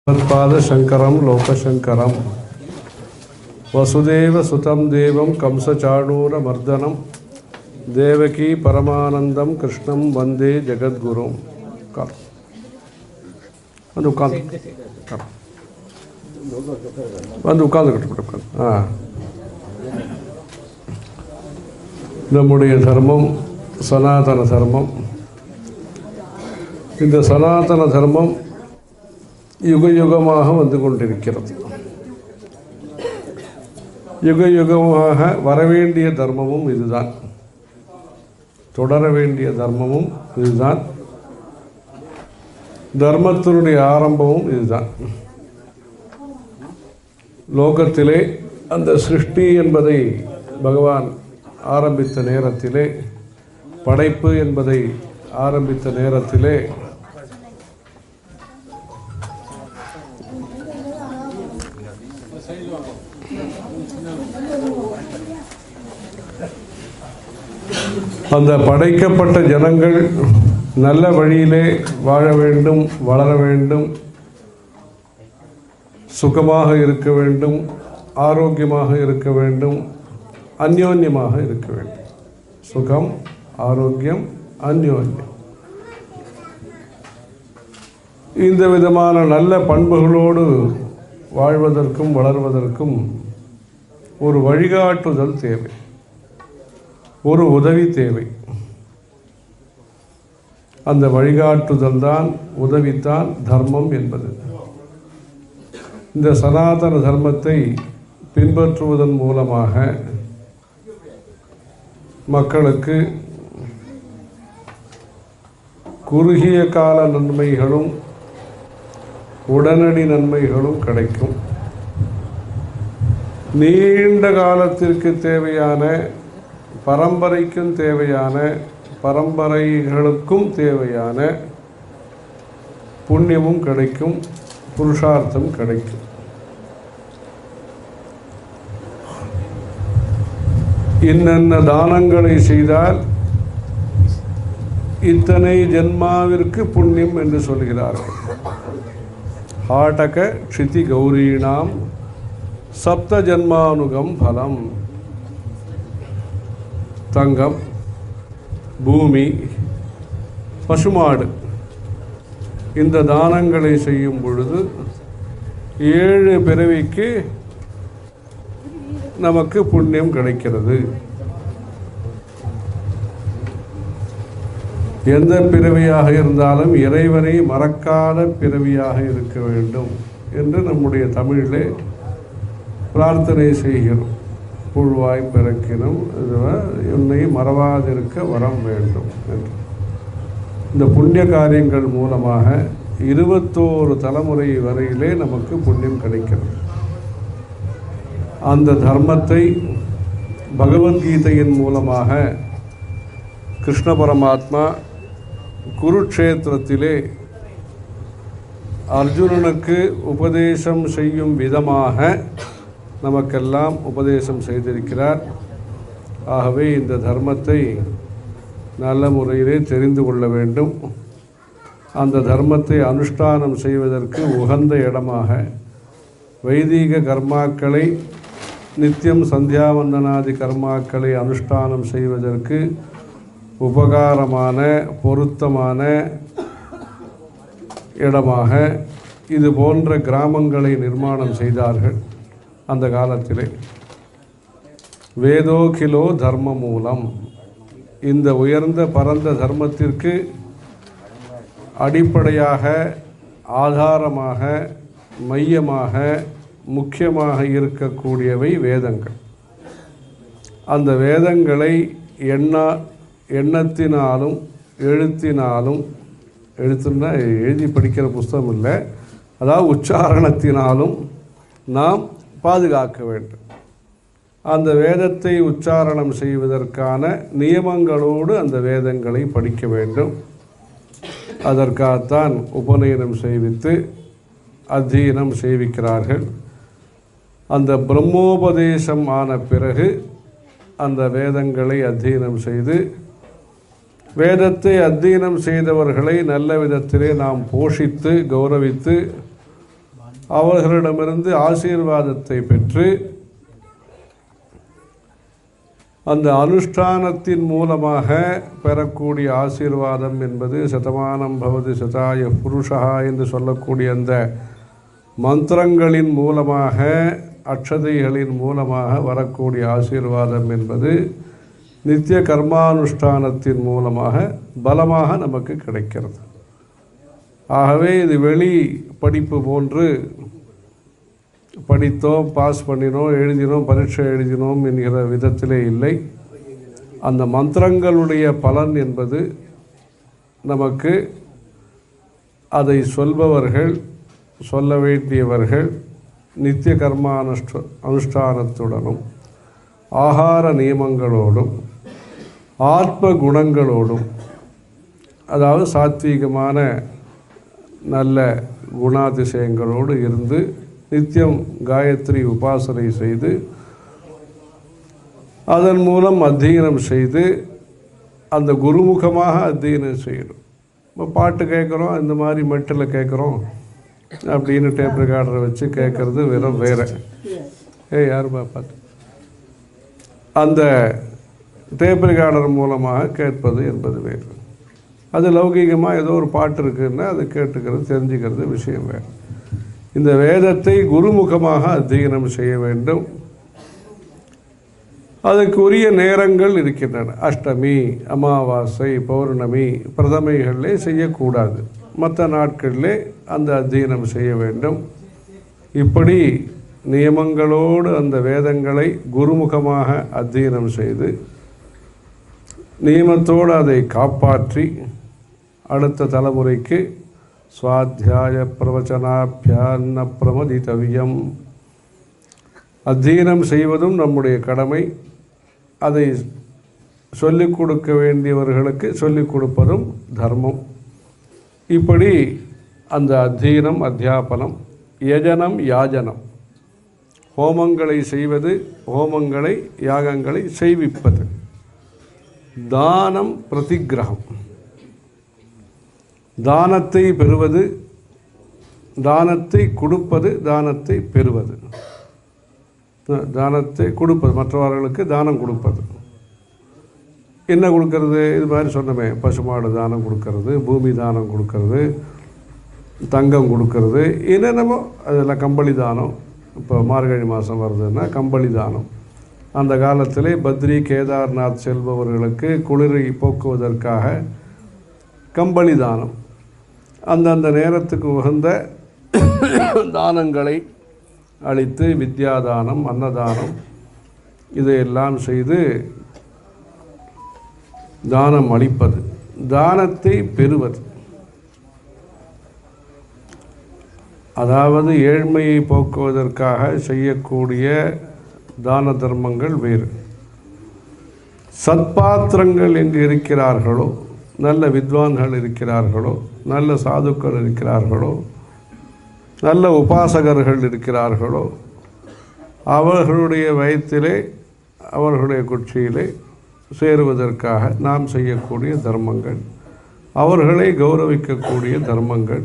त्पादशङ्करं लोकशङ्करं वसुदेवसुतं देवं कंसचाणूरमर्दनं देवकी परमानन्दं कृष्णं वन्दे ஜெகத்குரும் உட்கார் வந்து உட்காந்து உட்கார். வந்து உட்காந்துக்கிட்டு உட்காந்து ஆ நம்முடைய தர்மம் சனாதன தர்மம் இந்த சனாதன தர்மம் யுக யுகமாக வந்து கொண்டிருக்கிறது யுக யுகமாக வரவேண்டிய தர்மமும் இதுதான் தொடர வேண்டிய தர்மமும் இதுதான் தர்மத்தினுடைய ஆரம்பமும் இதுதான் லோகத்திலே அந்த சிருஷ்டி என்பதை பகவான் ஆரம்பித்த நேரத்திலே படைப்பு என்பதை ஆரம்பித்த நேரத்திலே அந்த படைக்கப்பட்ட ஜனங்கள் நல்ல வழியிலே வாழ வேண்டும் வளர வேண்டும் சுகமாக இருக்க வேண்டும் ஆரோக்கியமாக இருக்க வேண்டும் அந்யோன்யமாக இருக்க வேண்டும் சுகம் ஆரோக்கியம் அந்யோன்யம் இந்த விதமான நல்ல பண்புகளோடு வாழ்வதற்கும் வளர்வதற்கும் ஒரு வழிகாட்டுதல் தேவை ஒரு உதவி தேவை அந்த வழிகாட்டுதல் தான் உதவித்தான் தர்மம் என்பது இந்த சனாதன தர்மத்தை பின்பற்றுவதன் மூலமாக மக்களுக்கு குறுகிய கால நன்மைகளும் உடனடி நன்மைகளும் கிடைக்கும் நீண்ட காலத்திற்கு தேவையான பரம்பரைக்கும் தேவையான பரம்பரைகளுக்கும் தேவையான புண்ணியமும் கிடைக்கும் புருஷார்த்தம் கிடைக்கும் இன்னென்ன தானங்களை செய்தால் இத்தனை ஜென்மாவிற்கு புண்ணியம் என்று சொல்கிறார்கள் ஹாட்டக க்ஷிதி கௌரீணாம் சப்த ஜன்மானுகம் பலம் தங்கம் பூமி பசுமாடு இந்த தானங்களை செய்யும் பொழுது ஏழு பிறவிக்கு நமக்கு புண்ணியம் கிடைக்கிறது எந்த பிறவியாக இருந்தாலும் இறைவனை மறக்காத பிறவியாக இருக்க வேண்டும் என்று நம்முடைய தமிழிலே பிரார்த்தனை செய்கிறோம் புழ்வாய் பிறக்கினும் என்னை மறவாதிருக்க வரம் வேண்டும் என்று இந்த புண்ணிய காரியங்கள் மூலமாக இருபத்தோரு தலைமுறை வரையிலே நமக்கு புண்ணியம் கிடைக்கிறது அந்த தர்மத்தை பகவத்கீதையின் மூலமாக கிருஷ்ண பரமாத்மா குருக்ஷேத்திரத்திலே அர்ஜுனனுக்கு உபதேசம் செய்யும் விதமாக நமக்கெல்லாம் உபதேசம் செய்திருக்கிறார் ஆகவே இந்த தர்மத்தை நல்ல முறையிலே தெரிந்து கொள்ள வேண்டும் அந்த தர்மத்தை அனுஷ்டானம் செய்வதற்கு உகந்த இடமாக வைதீக கர்மாக்களை நித்தியம் சந்தியாவந்தனாதி கர்மாக்களை அனுஷ்டானம் செய்வதற்கு உபகாரமான பொருத்தமான இடமாக இது போன்ற கிராமங்களை நிர்மாணம் செய்தார்கள் அந்த காலத்திலே வேதோகிலோ தர்ம மூலம் இந்த உயர்ந்த பரந்த தர்மத்திற்கு அடிப்படையாக ஆதாரமாக மையமாக முக்கியமாக இருக்கக்கூடியவை வேதங்கள் அந்த வேதங்களை எண்ண எண்ணத்தினாலும் எழுத்தினாலும் எழுத்துன்னா எழுதி படிக்கிற புஸ்தகம் இல்லை அதாவது உச்சாரணத்தினாலும் நாம் பாதுகாக்க வேண்டும் அந்த வேதத்தை உச்சாரணம் செய்வதற்கான நியமங்களோடு அந்த வேதங்களை படிக்க வேண்டும் அதற்காகத்தான் உபநயனம் செய்வித்து அத்தியனம் செய்விக்கிறார்கள் அந்த பிரம்மோபதேசம் ஆன பிறகு அந்த வேதங்களை அத்தியனம் செய்து வேதத்தை அத்தியனம் செய்தவர்களை நல்ல விதத்திலே நாம் போஷித்து கௌரவித்து அவர்களிடமிருந்து ஆசீர்வாதத்தை பெற்று அந்த அனுஷ்டானத்தின் மூலமாக பெறக்கூடிய ஆசீர்வாதம் என்பது சதமானம் பவது சதாய புருஷா என்று சொல்லக்கூடிய அந்த மந்திரங்களின் மூலமாக அக்ஷதைகளின் மூலமாக வரக்கூடிய ஆசீர்வாதம் என்பது நித்திய கர்மானுஷ்டானத்தின் மூலமாக பலமாக நமக்கு கிடைக்கிறது ஆகவே இது வெளி படிப்பு போன்று படித்தோம் பாஸ் பண்ணினோம் எழுதினோம் பரீட்சை எழுதினோம் என்கிற விதத்திலே இல்லை அந்த மந்திரங்களுடைய பலன் என்பது நமக்கு அதை சொல்பவர்கள் சொல்ல வேண்டியவர்கள் நித்திய கர்ம அனுஷ்ட அனுஷ்டானத்துடனும் ஆகார நியமங்களோடும் ஆத்ம குணங்களோடும் அதாவது சாத்வீகமான நல்ல குணாதிசயங்களோடு இருந்து நித்தியம் காயத்ரி உபாசனை செய்து அதன் மூலம் அத்தியனம் செய்து அந்த குருமுகமாக அத்தியனம் செய்யணும் இப்போ பாட்டு கேட்குறோம் இந்த மாதிரி மெட்டில் கேட்குறோம் அப்படின்னு டேப் ரெக்கார்டரை வச்சு கேட்குறது வெறும் வேற ஏய் யாருப்பா பாட்டு அந்த டேப் ரெக்கார்டர் மூலமாக கேட்பது என்பது வேறு அது லௌகீகமாக ஏதோ ஒரு பாட்டு இருக்குன்னா அது கேட்டுக்கிறது தெரிஞ்சுக்கிறது விஷயம் வேறு இந்த வேதத்தை குருமுகமாக அத்தியனம் செய்ய வேண்டும் அதுக்கு உரிய நேரங்கள் இருக்கின்றன அஷ்டமி அமாவாசை பௌர்ணமி பிரதமைகளிலே செய்யக்கூடாது மற்ற நாட்களிலே அந்த அத்தியனம் செய்ய வேண்டும் இப்படி நியமங்களோடு அந்த வேதங்களை குருமுகமாக அத்தியனம் செய்து நியமத்தோடு அதை காப்பாற்றி அடுத்த தலைமுறைக்கு சுவாத்தியாய பிரவச்சனாபியான்ன பிரமதித்தவியம் அத்தியனம் செய்வதும் நம்முடைய கடமை அதை சொல்லிக் கொடுக்க வேண்டியவர்களுக்கு சொல்லிக் கொடுப்பதும் தர்மம் இப்படி அந்த அத்தியனம் அத்தியாபனம் யஜனம் யாஜனம் ஹோமங்களை செய்வது ஹோமங்களை யாகங்களை செய்விப்பது தானம் பிரதிகிரகம் தானத்தை பெறுவது தானத்தை கொடுப்பது தானத்தை பெறுவது தானத்தை கொடுப்பது மற்றவர்களுக்கு தானம் கொடுப்பது என்ன கொடுக்கறது இது மாதிரி சொன்னமே பசுமாடு தானம் கொடுக்கறது பூமி தானம் கொடுக்கறது தங்கம் கொடுக்கறது என்னென்னமோ அதெல்லாம் கம்பளி தானம் இப்போ மார்கழி மாதம் வருதுன்னா கம்பளி தானம் அந்த காலத்திலே பத்ரி கேதார்நாத் செல்பவர்களுக்கு குளிரை போக்குவதற்காக கம்பளி தானம் அந்தந்த நேரத்துக்கு உகந்த தானங்களை அளித்து வித்யாதானம் அன்னதானம் இதையெல்லாம் செய்து தானம் அளிப்பது தானத்தை பெறுவது அதாவது ஏழ்மையை போக்குவதற்காக செய்யக்கூடிய தான தர்மங்கள் வேறு சத்பாத்திரங்கள் எங்கு இருக்கிறார்களோ நல்ல வித்வான்கள் இருக்கிறார்களோ நல்ல சாதுக்கள் இருக்கிறார்களோ நல்ல உபாசகர்கள் இருக்கிறார்களோ அவர்களுடைய வயத்திலே அவர்களுடைய குச்சியிலே சேருவதற்காக நாம் செய்யக்கூடிய தர்மங்கள் அவர்களை கௌரவிக்கக்கூடிய தர்மங்கள்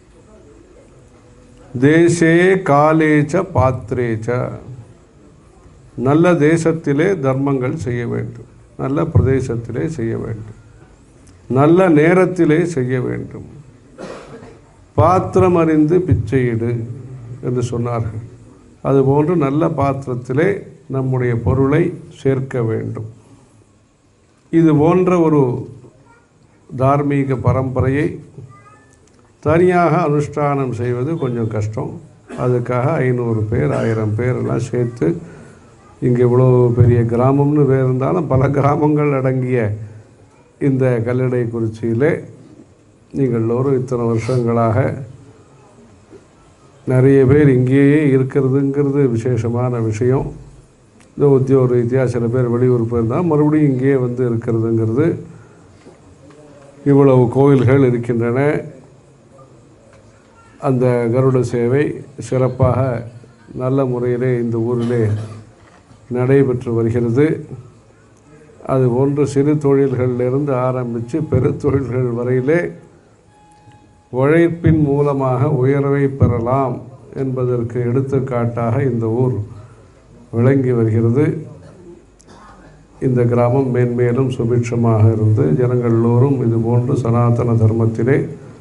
தேசே காலேச்ச பாத்திரேச்ச நல்ல தேசத்திலே தர்மங்கள் செய்ய வேண்டும் நல்ல பிரதேசத்திலே செய்ய வேண்டும் நல்ல நேரத்திலே செய்ய வேண்டும் பாத்திரம் அறிந்து பிச்சையிடு என்று சொன்னார்கள் அதுபோன்று நல்ல பாத்திரத்திலே நம்முடைய பொருளை சேர்க்க வேண்டும் இது போன்ற ஒரு தார்மீக பரம்பரையை தனியாக அனுஷ்டானம் செய்வது கொஞ்சம் கஷ்டம் அதுக்காக ஐநூறு பேர் ஆயிரம் பேர் எல்லாம் சேர்த்து இங்கே இவ்வளோ பெரிய கிராமம்னு பேர் இருந்தாலும் பல கிராமங்கள் அடங்கிய இந்த கல்லடை குறிச்சியிலே நீங்கள் எல்லோரும் இத்தனை வருஷங்களாக நிறைய பேர் இங்கேயே இருக்கிறதுங்கிறது விசேஷமான விஷயம் இந்த உத்தியோக ரீதியாக சில பேர் வெளியூர் போயிருந்தால் மறுபடியும் இங்கேயே வந்து இருக்கிறதுங்கிறது இவ்வளவு கோயில்கள் இருக்கின்றன அந்த கருட சேவை சிறப்பாக நல்ல முறையிலே இந்த ஊரிலே நடைபெற்று வருகிறது அது போன்ற சிறு தொழில்களிலிருந்து ஆரம்பித்து பெருத்தொழில்கள் வரையிலே உழைப்பின் மூலமாக உயர்வை பெறலாம் என்பதற்கு எடுத்துக்காட்டாக இந்த ஊர் விளங்கி வருகிறது இந்த கிராமம் மேன்மேலும் சுபிட்சமாக இருந்து ஜனங்கள் எல்லோரும் இதுபோன்று சனாதன தர்மத்திலே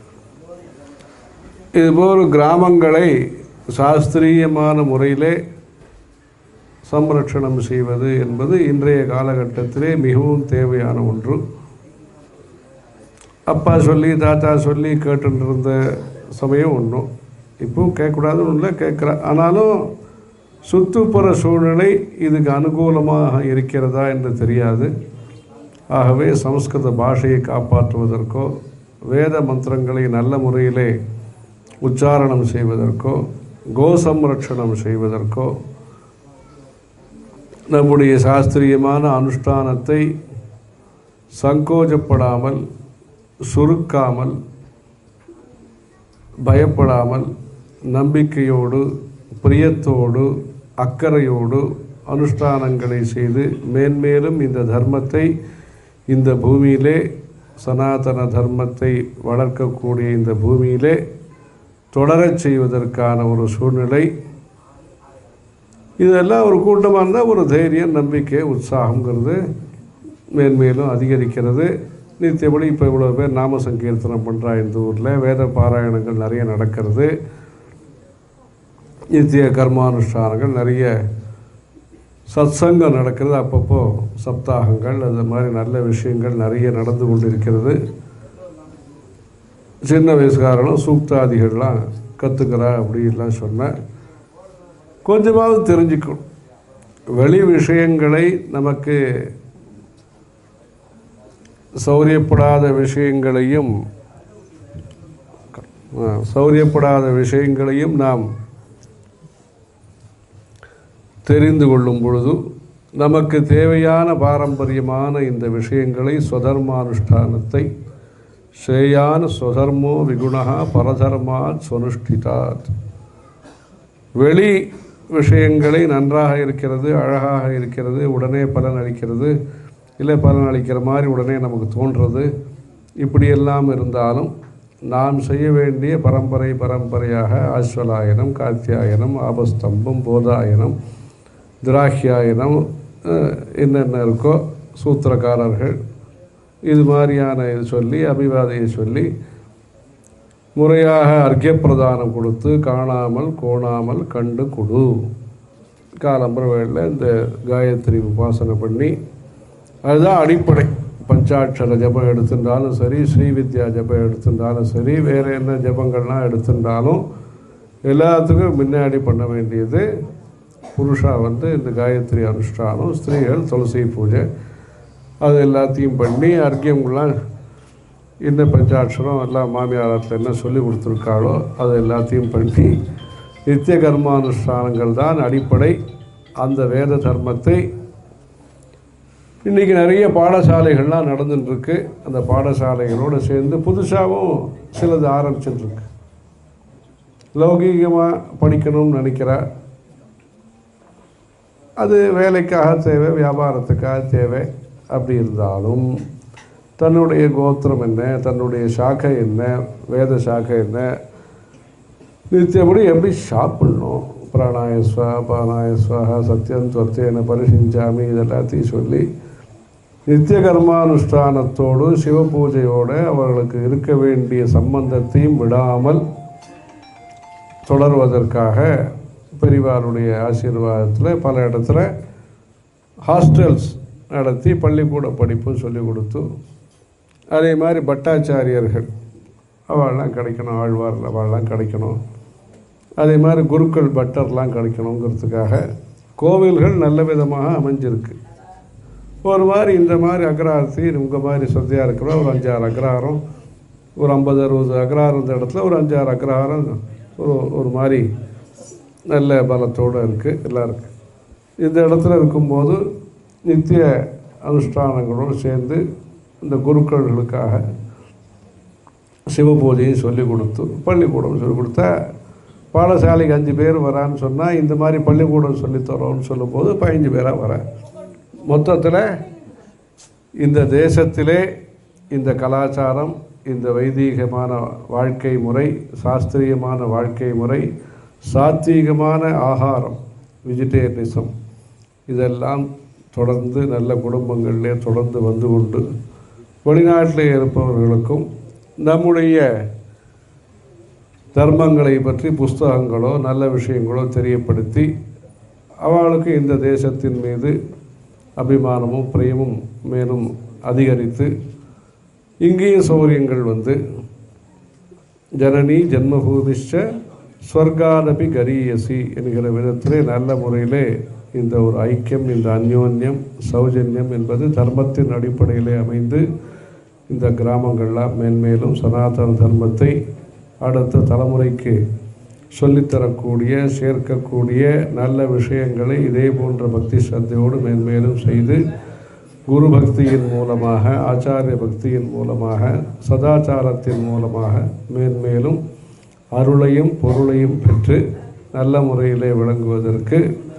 இதுபோல் கிராமங்களை சாஸ்திரியமான முறையிலே சம்ரட்சணம் செய்வது என்பது இன்றைய காலகட்டத்திலே மிகவும் தேவையான ஒன்று அப்பா சொல்லி தாத்தா சொல்லி கேட்டுட்டு இருந்த சமயம் ஒன்றும் இப்பவும் கேட்கக்கூடாதுன்னு இல்லை கேட்குற ஆனாலும் சுற்றுப்புற சூழ்நிலை இதுக்கு அனுகூலமாக இருக்கிறதா என்று தெரியாது ஆகவே சமஸ்கிருத பாஷையை காப்பாற்றுவதற்கோ வேத மந்திரங்களை நல்ல முறையிலே உச்சாரணம் செய்வதற்கோ கோசம்ரட்சணம் செய்வதற்கோ நம்முடைய சாஸ்திரியமான அனுஷ்டானத்தை சங்கோஜப்படாமல் சுருக்காமல் பயப்படாமல் நம்பிக்கையோடு பிரியத்தோடு அக்கறையோடு அனுஷ்டானங்களை செய்து மேன்மேலும் இந்த தர்மத்தை இந்த பூமியிலே சனாதன தர்மத்தை வளர்க்கக்கூடிய இந்த பூமியிலே தொடரச் செய்வதற்கான ஒரு சூழ்நிலை இதெல்லாம் ஒரு கூட்டமாக இருந்தால் ஒரு தைரியம் நம்பிக்கை உற்சாகங்கிறது மேன்மேலும் அதிகரிக்கிறது நித்தியபடி இப்போ இவ்வளோ பேர் நாம சங்கீர்த்தனம் பண்ணுறா இந்த ஊரில் வேத பாராயணங்கள் நிறைய நடக்கிறது நித்திய கர்மானுஷ்டானங்கள் நிறைய சத்சங்கம் நடக்கிறது அப்பப்போ சப்தாகங்கள் அது மாதிரி நல்ல விஷயங்கள் நிறைய நடந்து கொண்டிருக்கிறது சின்ன வயசுக்காரங்களும் சூக்தாதிகள்லாம் கற்றுக்கிறா அப்படின்லாம் சொன்னேன் கொஞ்சமாவது தெரிஞ்சுக்கணும் வெளி விஷயங்களை நமக்கு சௌரியப்படாத விஷயங்களையும் ஆ, சௌரியப்படாத விஷயங்களையும் நாம் தெரிந்து கொள்ளும் பொழுது நமக்கு தேவையான பாரம்பரியமான இந்த விஷயங்களை ஸ்வதர்மானுஷ்டானத்தை ஸ்ரேயான ஸ்வதர்மோ விகுணா பரதர்மாத் ஸ்வனுஷ்டிதாத் வெளி விஷயங்களை நன்றாக இருக்கிறது அழகாக இருக்கிறது உடனே பலன் அளிக்கிறது இல்லை பலன் அளிக்கிற மாதிரி உடனே நமக்கு தோன்றது இப்படியெல்லாம் இருந்தாலும் நாம் செய்ய வேண்டிய பரம்பரை பரம்பரையாக ஆஸ்வலாயனம் காத்தியாயனம் ஆபஸ்தம்பம் போதாயனம் திராகியாயனம் அஹ், என்னென்ன இருக்கோ சூத்திரக்காரர்கள் இது மாதிரியான இது சொல்லி அபிவாதையை சொல்லி முறையாக அர்க்கிய பிரதானம் கொடுத்து காணாமல் கோணாமல் கண்டு கொடு காலம்பர வேளையில் இந்த காயத்ரி உபாசனை பண்ணி அதுதான் அடிப்படை பஞ்சாட்சர ஜபம் எடுத்துட்டாலும் சரி ஸ்ரீவித்யா ஜபம் எடுத்துட்டாலும் சரி வேறு என்ன ஜபங்கள்லாம் எடுத்துட்டாலும் எல்லாத்துக்கும் முன்னாடி பண்ண வேண்டியது புருஷா வந்து இந்த காயத்ரி அனுஷ்டானம் ஸ்திரீகள் துளசி பூஜை அது எல்லாத்தையும் பண்ணி அர்க்கியம்லாம் என்ன பஞ்சாட்சரம் எல்லாம் மாமியாரத்தில் என்ன சொல்லி கொடுத்துருக்காளோ அது எல்லாத்தையும் பண்ணி நித்திய கர்மானுஷ்டானங்கள் தான் அடிப்படை அந்த வேத தர்மத்தை இன்றைக்கி நிறைய பாடசாலைகள்லாம் நடந்துட்டு இருக்கு அந்த பாடசாலைகளோடு சேர்ந்து புதுசாகவும் சிலது ஆரம்பிச்சுட்டுருக்கு லௌகீகமாக படிக்கணும்னு நினைக்கிறா அது வேலைக்காக தேவை வியாபாரத்துக்காக தேவை அப்படி இருந்தாலும் தன்னுடைய கோத்திரம் என்ன தன்னுடைய சாக்கை என்ன வேத சாக்கை என்ன நித்தியப்படி எப்படி சாப்பிடணும் பிராணாய ஸ்வா பானாய ஸ்வாஹா சத்தியம் துவர்த்தேன பரிசிஞ்சாமி இதெல்லாத்தையும் சொல்லி நித்திய கர்மானுஷ்டானத்தோடு சிவ பூஜையோடு அவர்களுக்கு இருக்க வேண்டிய சம்பந்தத்தையும் விடாமல் தொடர்வதற்காக பெரிவாருடைய ஆசீர்வாதத்தில் பல இடத்துல ஹாஸ்டல்ஸ் நடத்தி பள்ளிக்கூட படிப்பும் சொல்லிக் கொடுத்து அதே மாதிரி பட்டாச்சாரியர்கள் அவள்லாம் கிடைக்கணும் ஆழ்வார் அவள்லாம் கிடைக்கணும் அதே மாதிரி குருக்கள் பட்டர்லாம் கிடைக்கணுங்கிறதுக்காக கோவில்கள் நல்ல விதமாக அமைஞ்சிருக்கு ஒரு மாதிரி இந்த மாதிரி அக்ராரத்தி உங்கள் மாதிரி சொத்தையாக இருக்கிற ஒரு அஞ்சாறு அக்ரஹாரம் ஒரு ஐம்பது அறுபது அக்ரஹாரம் இருந்த இடத்துல ஒரு அஞ்சாறு அக்ரஹாரம் ஒரு ஒரு மாதிரி நல்ல பலத்தோடு இருக்குது எல்லாம் இருக்குது இந்த இடத்துல இருக்கும்போது நித்திய அனுஷ்டானங்களோடு சேர்ந்து இந்த குருக்கள்களுக்காக சிவபூஜையை சொல்லிக் கொடுத்து பள்ளிக்கூடம் சொல்லிக் கொடுத்தா பாடசாலைக்கு அஞ்சு பேர் வரான்னு சொன்னால் இந்த மாதிரி பள்ளிக்கூடம் சொல்லித் தரோன்னு சொல்லும்போது பதினஞ்சு பேராக வரேன் மொத்தத்தில் இந்த தேசத்திலே இந்த கலாச்சாரம் இந்த வைதீகமான வாழ்க்கை முறை சாஸ்திரியமான வாழ்க்கை முறை சாத்வீகமான ஆகாரம் வெஜிடேரியனிசம் இதெல்லாம் தொடர்ந்து நல்ல குடும்பங்களிலே தொடர்ந்து வந்து கொண்டு வெளிநாட்டிலே இருப்பவர்களுக்கும் நம்முடைய தர்மங்களை பற்றி புஸ்தகங்களோ நல்ல விஷயங்களோ தெரியப்படுத்தி அவளுக்கு இந்த தேசத்தின் மீது அபிமானமும் பிரியமும் மேலும் அதிகரித்து இங்கேயும் சௌரியங்கள் வந்து ஜனனி ஜென்மபூதிஷ்ட ஸ்வர்காதபி கரியசி என்கிற விதத்திலே நல்ல முறையிலே இந்த ஒரு ஐக்கியம் இந்த அந்யோன்யம் சௌஜன்யம் என்பது தர்மத்தின் அடிப்படையிலே அமைந்து இந்த கிராமங்கள்லாம் மேன்மேலும் சனாதன தர்மத்தை அடுத்த தலைமுறைக்கு சொல்லித்தரக்கூடிய சேர்க்கக்கூடிய நல்ல விஷயங்களை இதே போன்ற பக்தி ஸ்ரத்தையோடு மேன்மேலும் செய்து குரு பக்தியின் மூலமாக ஆச்சாரிய பக்தியின் மூலமாக சதாச்சாரத்தின் மூலமாக மேன்மேலும் அருளையும் பொருளையும் பெற்று நல்ல முறையிலே விளங்குவதற்கு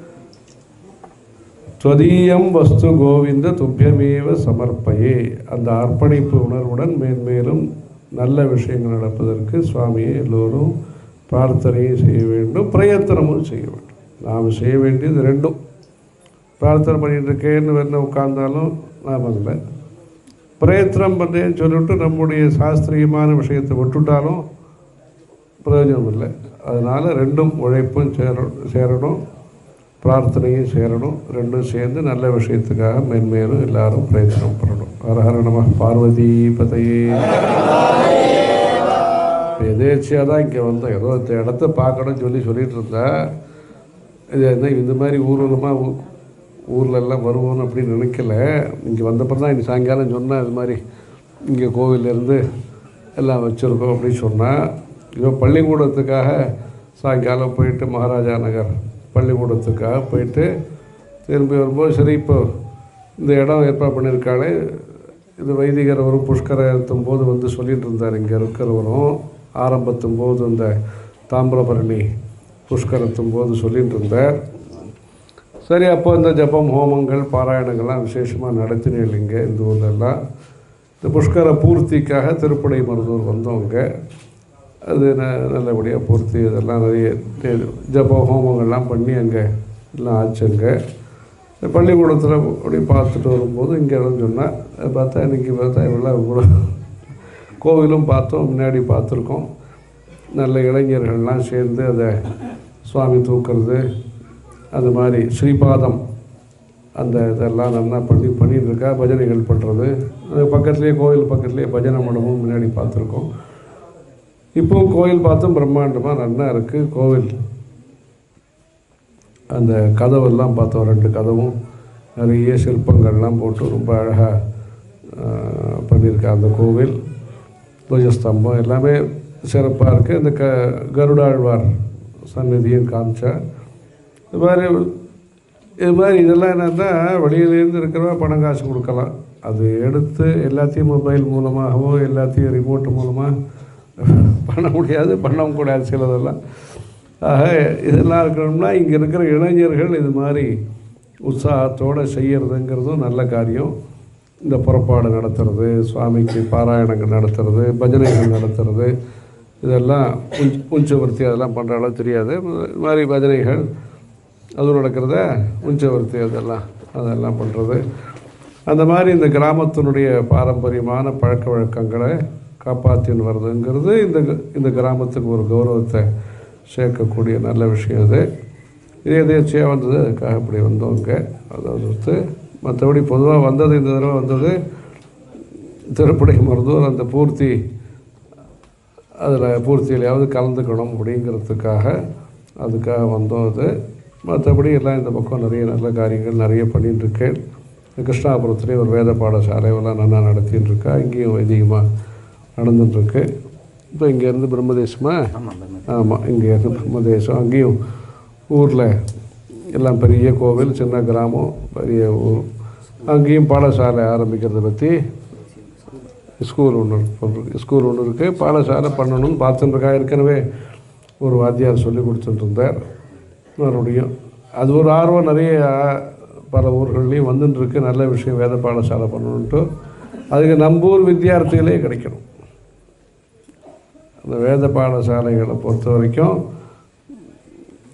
துவதீயம் வஸ்து கோவிந்த துப்பியமேவ சமர்ப்பயே அந்த அர்ப்பணிப்பு உணர்வுடன் மேன்மேலும் நல்ல விஷயங்கள் நடப்பதற்கு சுவாமியை எல்லோரும் பிரார்த்தனையும் செய்ய வேண்டும் பிரயத்தனமும் செய்ய வேண்டும் நாம் செய்ய வேண்டியது ரெண்டும் பிரார்த்தனை பண்ணிட்டு இருக்கேன்னு வெளில உட்கார்ந்தாலும் நாம் இல்லை பிரயத்தனம் பண்ணேன்னு சொல்லிவிட்டு நம்முடைய சாஸ்திரியமான விஷயத்தை விட்டுட்டாலும் பிரயோஜனம் இல்லை அதனால் ரெண்டும் உழைப்பும் சேர சேரணும் பிரார்த்தனையும் சேரணும் ரெண்டும் சேர்ந்து நல்ல விஷயத்துக்காக மென்மேலும் எல்லாரும் பிரயத்தனம் பண்ணணும் ஹரஹர நம பார்வதி பதையே இப்போ எதேச்சியாக தான் இங்கே வந்தோம் ஏதோ இந்த இடத்த பார்க்கணும்னு சொல்லி சொல்லிட்டு இருந்தா இது என்ன இந்த மாதிரி ஊர்வலமாக ஊர்ல எல்லாம் வருவோம்னு அப்படின்னு நினைக்கல இங்கே வந்தப்பறம் தான் இன்னைக்கு சாயங்காலம் சொன்னேன் இது மாதிரி இங்கே கோவிலேருந்து எல்லாம் வச்சுருக்கோம் அப்படின்னு சொன்னால் இதோ பள்ளிக்கூடத்துக்காக சாயங்காலம் போயிட்டு மகாராஜா நகர் பள்ளிக்கூடத்துக்காக போயிட்டு திரும்பி வரும்போது சரி இப்போ இந்த இடம் ஏற்பாடு பண்ணியிருக்காளே இது வைதிகர் ஒரு புஷ்கரத்தும் போது வந்து சொல்லிட்டு இருந்தார் இங்கே இருக்கிறவரும் ஆரம்பத்தும் போது இந்த தாமிரபரணி புஷ்கரத்தும் போது சொல்லிட்டு இருந்தார் சரி அப்போ இந்த ஜபம் ஹோமங்கள் பாராயணங்கள்லாம் விசேஷமாக நடத்தினீங்க இங்கே இந்த ஊர்லெல்லாம் இந்த புஷ்கர பூர்த்திக்காக திருப்படை மருதூர் வந்தவங்க அது ந நல்லபடியாக பூர்த்தி இதெல்லாம் நிறைய தே- ஜப ஹோமங்கள்லாம் பண்ணி அங்கே எல்லாம் ஆச்சுங்க இந்த பள்ளிக்கூடத்தில் அப்படி பார்த்துட்டு வரும்போது இங்கே இடம் சொன்னேன் அதை பார்த்தா இன்றைக்கி பார்த்தா இவ்வளோ கூட கோவிலும் பார்த்தோம் முன்னாடி பார்த்துருக்கோம் நல்ல இளைஞர்கள்லாம் சேர்ந்து அதை சுவாமி தூக்குறது அது மாதிரி ஸ்ரீபாதம் அந்த இதெல்லாம் நல்லா பண்ணி பண்ணிட்டு இருக்கா பஜனைகள் பண்ணுறது அது பக்கத்துலேயே கோவில் பக்கத்துலேயே பஜனை மண்டபமும் முன்னாடி பார்த்துருக்கோம் இப்போ கோயில் பார்த்தும் பிரம்மாண்டமாக நல்லா இருக்குது கோவில் அந்த கதவெல்லாம் பார்த்தோம் ரெண்டு கதவும் நிறைய சிற்பங்கள்லாம் போட்டு ரொம்ப அழகாக பண்ணியிருக்கா அந்த கோவில் துவஜஸ்தம்பம் எல்லாமே சிறப்பாக இருக்குது இந்த க கருடாழ்வார் சந்நிதியும் காமிச்சா இது மாதிரி இது மாதிரி இதெல்லாம் என்னன்னா வெளியிலேருந்து இருக்கிறவா பணம் காசு கொடுக்கலாம் அது எடுத்து எல்லாத்தையும் மொபைல் மூலமாகவோ எல்லாத்தையும் ரிமோட் மூலமாக பண்ண முடியாது பண்ணவும் கூடாது சிலதெல்லாம் ஆக இதெல்லாம் இருக்கணும்னா இங்கே இருக்கிற இளைஞர்கள் இது மாதிரி உற்சாகத்தோடு செய்யறதுங்கிறதும் நல்ல காரியம் இந்த புறப்பாடு நடத்துறது சுவாமிக்கு பாராயணங்கள் நடத்துறது பஜனைகள் நடத்துறது இதெல்லாம் உஞ்ச உஞ்சவர்த்தி அதெல்லாம் பண்ணுற அளவு தெரியாது இது மாதிரி பஜனைகள் அது நடக்கிறத உஞ்சவர்த்தி அதெல்லாம் அதெல்லாம் பண்ணுறது அந்த மாதிரி இந்த கிராமத்தினுடைய பாரம்பரியமான பழக்க வழக்கங்களை காப்பாற்றின்னு வருதுங்கிறது இந்த க- இந்த கிராமத்துக்கு ஒரு கௌரவத்தை சேர்க்கக்கூடிய நல்ல விஷயம் அது இது எதேச்சியாக வந்தது அதுக்காக இப்படி வந்தவங்க அதை தவிர்த்து மற்றபடி பொதுவாக வந்தது இந்த தடவை வந்தது திருப்படை மருந்தூர் அந்த பூர்த்தி அதில் பூர்த்தியிலையாவது கலந்துக்கணும் அப்படிங்கிறதுக்காக அதுக்காக வந்தோம் அது மற்றபடி எல்லாம் இந்த பக்கம் நிறைய நல்ல காரியங்கள் நிறைய பண்ணிட்டு இருக்கேன் கிருஷ்ணாபுரத்துலேயே ஒரு வேத பாடசாலை எல்லாம் நல்லா நடத்தின்னு இருக்கா இங்கேயும் அதிகமாக நடந்துட்டுருக்கு இப்போ இங்கேருந்து பிரம்மதேசமா ஆமாம் இங்கேருந்து பிரம்மதேசம் அங்கேயும் ஊரில் எல்லாம் பெரிய கோவில் சின்ன கிராமம் பெரிய ஊர் அங்கேயும் பாடசாலை ஆரம்பிக்கிறத பற்றி ஸ்கூல் ஒன்று இருக்கு ஸ்கூல் ஒன்று இருக்குது பாடசாலை பண்ணணும்னு பார்த்துட்டு இருக்கா ஏற்கனவே ஒரு வாத்தியார் சொல்லி கொடுத்துட்டு இருந்தார் மறுபடியும் அது ஒரு ஆர்வம் நிறைய பல ஊர்கள்லேயும் வந்துட்டு இருக்கு நல்ல விஷயம் வேத பாடசாலை பண்ணணுன்ட்டு அதுக்கு நம்ம ஊர் வித்தியார்த்திகளே கிடைக்கணும் அந்த வேத பாடசாலைகளை பொறுத்த வரைக்கும்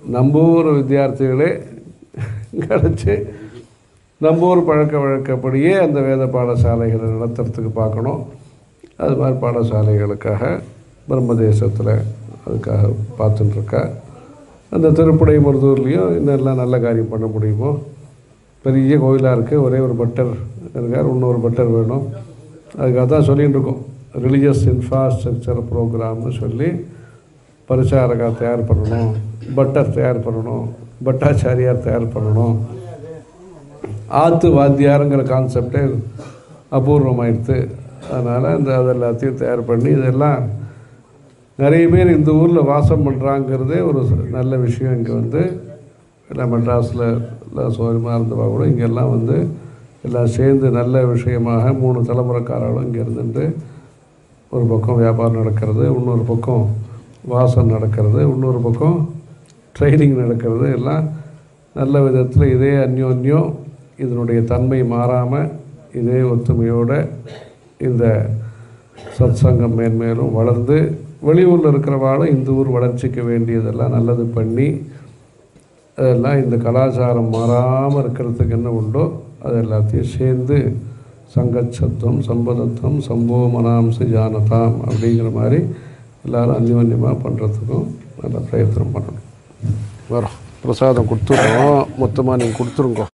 நம்ம ஊர் வித்தியார்த்திகளே கிடச்சி நம்ம ஊர் பழக்க வழக்கப்படியே அந்த வேத பாடசாலைகளை நடத்துறதுக்கு பார்க்கணும் அது மாதிரி பாடசாலைகளுக்காக பிரம்மதேசத்தில் அதுக்காக பார்த்துட்டுருக்கா அந்த திருப்படை மருதூர்லேயும் இன்னெல்லாம் நல்ல காரியம் பண்ண முடியுமோ பெரிய கோயிலாக இருக்குது ஒரே ஒரு பட்டர் இருக்கார் இன்னொரு பட்டர் வேணும் அதுக்காக தான் சொல்லிகிட்டு இருக்கோம் ரிலீஜியஸ் இன்ஃப்ராஸ்ட்ரக்சர் ப்ரோக்ராம்னு சொல்லி பரிசாரகா தயார் பண்ணணும் பட்டர் தயார் பண்ணணும் பட்டாச்சாரியார் தயார் பண்ணணும் ஆத்து வாத்தியாருங்கிற கான்செப்டே அபூர்வமாயிடுது அதனால் இந்த அது எல்லாத்தையும் தயார் பண்ணி இதெல்லாம் நிறைய பேர் இந்த ஊரில் வாசம் பண்ணுறாங்கிறதே ஒரு நல்ல விஷயம் இங்கே வந்து எல்லாம் மெட்ராஸில் எல்லாம் சௌகரியமாக இருந்தவா கூட இங்கெல்லாம் வந்து எல்லாம் சேர்ந்து நல்ல விஷயமாக மூணு தலைமுறைக்காரர்களும் இங்கே இருந்துட்டு ஒரு பக்கம் வியாபாரம் நடக்கிறது இன்னொரு பக்கம் வாசம் நடக்கிறது இன்னொரு பக்கம் ட்ரைனிங் நடக்கிறது எல்லாம் நல்ல விதத்தில் இதே அந்யோன்யம் இதனுடைய தன்மை மாறாமல் இதே ஒத்துமையோட இந்த சத்சங்கம் மேன்மேலும் வளர்ந்து வெளியூரில் இருக்கிறவாளும் இந்த ஊர் வளர்ச்சிக்கு வேண்டியதெல்லாம் நல்லது பண்ணி அதெல்லாம் இந்த கலாச்சாரம் மாறாமல் இருக்கிறதுக்கு என்ன உண்டோ அது எல்லாத்தையும் சேர்ந்து சங்கச்சத்துவம் சம்பதத்துவம் சம்போமனாம்ச ஜானதாம் அப்படிங்கிற மாதிரி எல்லாரும் அந்யோன்யமாக பண்ணுறதுக்கும் நல்ல பிரயத்தனம் பண்ணணும் வரோம் பிரசாதம் கொடுத்துருவோம் மொத்தமாக நீங்கள் கொடுத்துருங்கோ